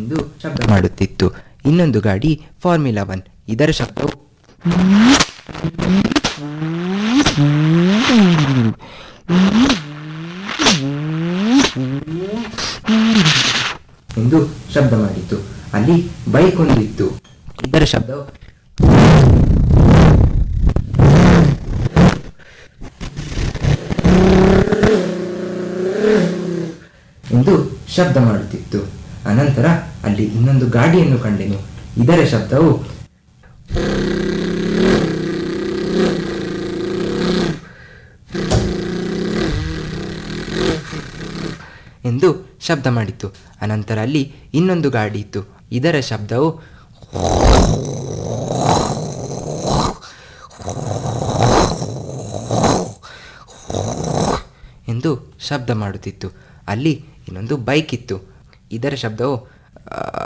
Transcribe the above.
ಎಂದು ಶಬ್ದ ಮಾಡುತ್ತಿತ್ತು ಇನ್ನೊಂದು ಗಾಡಿ ಫಾರ್ಮ್ಯುಲಾ ಒನ್ ಇದರ ಶಬ್ದವು ಎಂದು ಶಬ್ದ ಮಾಡಿತು ಅಲ್ಲಿ ಬೈಕ್ ಒಂದು ಇತ್ತು ಇದರ ಶಬ್ದವು ಎಂದು ಶಬ್ದ ಮಾಡುತ್ತಿತ್ತು ಅನಂತರ ಅಲ್ಲಿ ಇನ್ನೊಂದು ಗಾಡಿಯನ್ನು ಕಂಡೆನು ಇದರ ಶಬ್ದವು ಎಂದು ಶಬ್ದ ಮಾಡಿತು ಅನಂತರ ಅಲ್ಲಿ ಇನ್ನೊಂದು ಗಾಡಿ ಇತ್ತು ಇದರ ಶಬ್ದವು ಎಂದು ಶಬ್ದ ಮಾಡುತ್ತಿತ್ತು ಅಲ್ಲಿ ಇನ್ನೊಂದು ಬೈಕ್ ಇತ್ತು ಇದರ ಶಬ್ದವು ಆ,